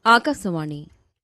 ఆకాశవాణి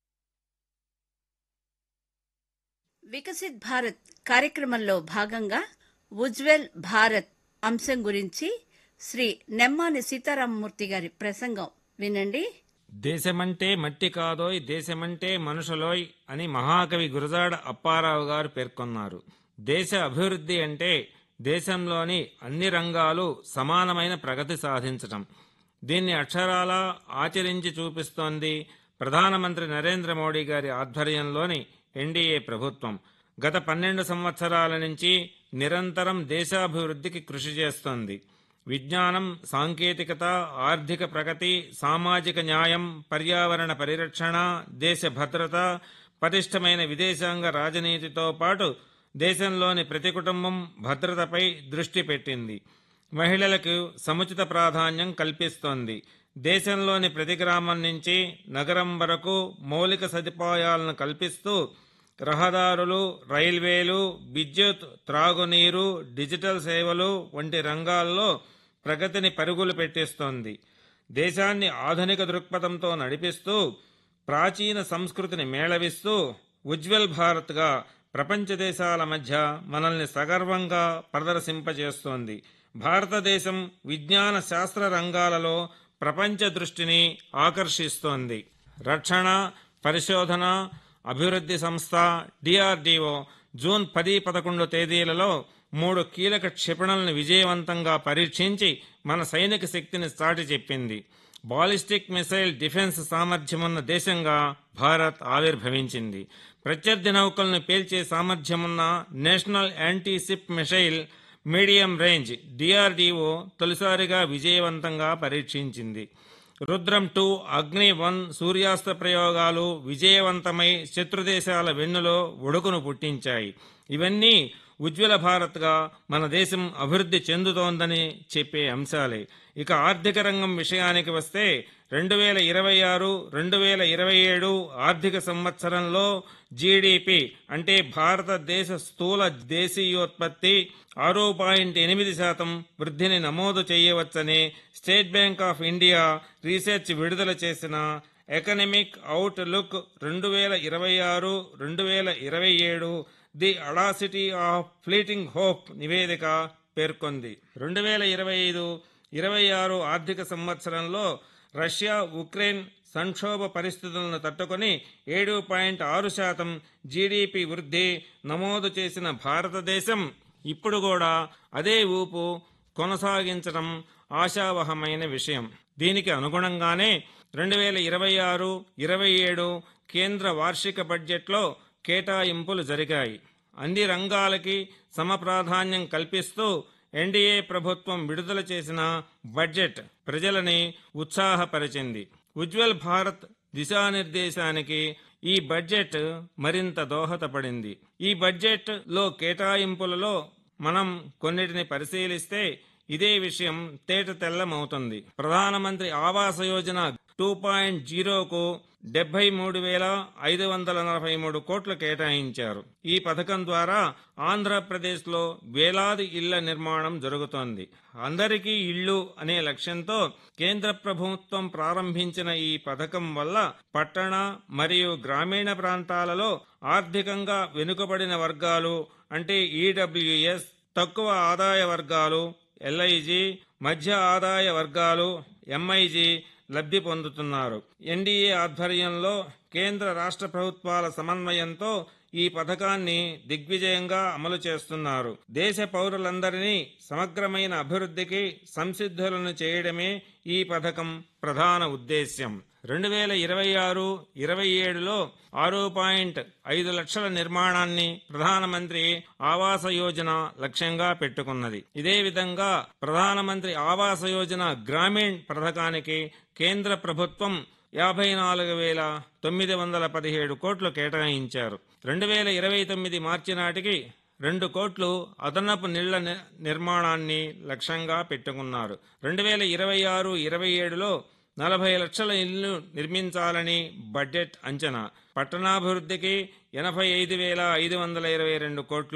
వికసిత్ భారత్ కార్యక్రమంలో భాగంగా ఉజ్వల్ భారత్ అంశం గురించి శ్రీ నెమ్మాని సీతారామమూర్తి గారి ప్రసంగం వినండి దేశమంటే మట్టి కాదోయ్ దేశమంటే మనుషులోయ్ అని మహాకవి గురజాడ అప్పారావు గారు పేర్కొన్నారు దేశ అభివృద్ధి అంటే దేశంలోని అన్ని రంగాలు సమానమైన ప్రగతి సాధించటం దీన్ని అక్షరాలా ఆచరించి చూపిస్తోంది ప్రధానమంత్రి నరేంద్ర మోడీ గారి ఆధ్వర్యంలోని ఎన్డీఏ ప్రభుత్వం గత పన్నెండు సంవత్సరాల నుంచి నిరంతరం దేశాభివృద్ధికి కృషి చేస్తోంది విజ్ఞానం సాంకేతికత ఆర్థిక ప్రగతి సామాజిక న్యాయం పర్యావరణ పరిరక్షణ దేశ భద్రత పటిష్టమైన విదేశాంగ రాజనీతితో పాటు దేశంలోని ప్రతి కుటుంబం భద్రతపై దృష్టి పెట్టింది మహిళలకు సముచిత ప్రాధాన్యం కల్పిస్తోంది దేశంలోని ప్రతి గ్రామం నుంచి నగరం వరకు మౌలిక సదుపాయాలను కల్పిస్తూ రహదారులు రైల్వేలు విద్యుత్ త్రాగునీరు డిజిటల్ సేవలు వంటి రంగాల్లో ప్రగతిని పరుగులు పెట్టిస్తోంది దేశాన్ని ఆధునిక దృక్పథంతో నడిపిస్తూ ప్రాచీన సంస్కృతిని మేళవిస్తూ ఉజ్వల్ భారత్గా ప్రపంచ దేశాల మధ్య మనల్ని సగర్వంగా ప్రదర్శింపజేస్తోంది భారతదేశం విజ్ఞాన శాస్త్ర రంగాలలో ప్రపంచ దృష్టిని ఆకర్షిస్తోంది రక్షణ పరిశోధన అభివృద్ధి సంస్థ డిఆర్డీఓ జూన్ పది పదకొండు తేదీలలో మూడు కీలక క్షిపణులను విజయవంతంగా పరీక్షించి మన సైనిక శక్తిని చాటి చెప్పింది బాలిస్టిక్ మిసైల్ డిఫెన్స్ సామర్థ్యమున్న దేశంగా భారత్ ఆవిర్భవించింది ప్రత్యర్థి నౌకలను పేల్చే సామర్థ్యమున్న national anti ship missile medium range DRDO తొలిసారిగా విజయవంతంగా పరీక్షించింది రుద్రం టూ అగ్ని వన్ సూర్యాస్త్ర ప్రయోగాలు విజయవంతమై శత్రుదేశాల వెన్నులో ఒడుకును పుట్టించాయి ఇవన్నీ ఉజ్వల భారత్గా మన దేశం అభివృద్ధి చెందుతోందని చెప్పే అంశాలే ఇక ఆర్థిక రంగం విషయానికి వస్తే రెండు వేల ఇరవై ఆరు రెండు వేల ఇరవై ఏడు ఆర్థిక సంవత్సరంలో జీడిపి అంటే భారతదేశ స్థూల దేశీయోత్పత్తి ఆరు పాయింట్ ఎనిమిది శాతం వృద్ధిని నమోదు చేయవచ్చని State Bank of India research విడుదల చేసిన ఎకనమిక్ అవుట్ లుక్ రెండు వేల ఇరవై ఆరు రెండు వేల ఇరవై ఏడు the audacity of fleeting hope నివేదిక పేర్కొంది రెండు వేల ఇరవై ఐదు ఇరవై ఆరు ఆర్థిక సంవత్సరంలో రష్యా ఉక్రెయిన్ సంక్షోభ పరిస్థితులను తట్టుకొని ఏడు పాయింట్ ఆరు శాతం జీడిపి వృద్ధి నమోదు చేసిన భారతదేశం ఇప్పుడు కూడా అదే ఊపు కొనసాగించడం ఆశావహమైన విషయం దీనికి అనుగుణంగానే రెండు వేల ఇరవై ఆరు ఇరవై ఏడు కేంద్ర వార్షిక బడ్జెట్లో కేటాయింపులు జరిగాయి అన్ని రంగాలకి సమప్రాధాన్యం కల్పిస్తూ ఎన్డీఏ ప్రభుత్వం విడుదల చేసిన బడ్జెట్ ప్రజలని ఉత్సాహపరిచింది ఉజ్వల్ భారత్ దిశానిర్దేశానికి ఈ బడ్జెట్ మరింత దోహదపడింది ఈ బడ్జెట్ లో కేటాయింపులలో మనం కొన్నిటిని పరిశీలిస్తే ఇదే విషయం తేట తెల్లమవుతుంది ప్రధానమంత్రి ఆవాస యోజన టూ పాయింట్ జీరోకు డెబ్బై మూడు వేల ఐదు వందల నలభై మూడు కోట్లు కేటాయించారు ఈ పథకం ద్వారా ఆంధ్రప్రదేశ్లో వేలాది ఇళ్ల నిర్మాణం జరుగుతోంది అందరికీ ఇళ్ళు అనే లక్ష్యంతో కేంద్ర ప్రభుత్వం ప్రారంభించిన ఈ పథకం వల్ల పట్టణ మరియు గ్రామీణ ప్రాంతాలలో ఆర్థికంగా వెనుకబడిన వర్గాలు అంటే ఈడబ్ల్యూఎస్ తక్కువ ఆదాయ వర్గాలు ఎల్ఐజి మధ్య ఆదాయ వర్గాలు ఎంఐజి లబ్ధి పొందుతున్నారు ఎన్డీఏ ఆధ్వర్యంలో కేంద్ర రాష్ట్ర ప్రభుత్వాల సమన్వయంతో ఈ పథకాన్ని దిగ్విజయంగా అమలు చేస్తున్నారు దేశ పౌరులందరినీ సమగ్రమైన అభివృద్ధికి సంసిద్ధులను చేయడమే ఈ పథకం ప్రధాన ఉద్దేశ్యం రెండు వేల ఇరవై ఆరు ఇరవై ఏడులో ఆరు పాయింట్ ఐదు లక్షల నిర్మాణాన్ని ప్రధానమంత్రి ఆవాస యోజన లక్ష్యంగా పెట్టుకున్నది ఇదే విధంగా ప్రధానమంత్రి ఆవాస యోజన గ్రామీణ్ పథకానికి కేంద్ర ప్రభుత్వం యాభై నాలుగు వేల తొమ్మిది వందల పదిహేడు కోట్లు కేటాయించారు రెండు వేల ఇరవై తొమ్మిది మార్చి నాటికి రెండు కోట్లు అదనపు నీళ్ల ని- నిర్మాణాన్ని లక్ష్యంగా పెట్టుకున్నారు రెండు వేల ఇరవై ఆరు ఇరవై ఏడులో నలభై లక్షల ఇళ్లు నిర్మించాలని బడ్జెట్ అంచనా పట్టణాభివృద్ధికి ఎనభై ఐదు వేల ఐదు వందల ఇరవై రెండు కోట్లు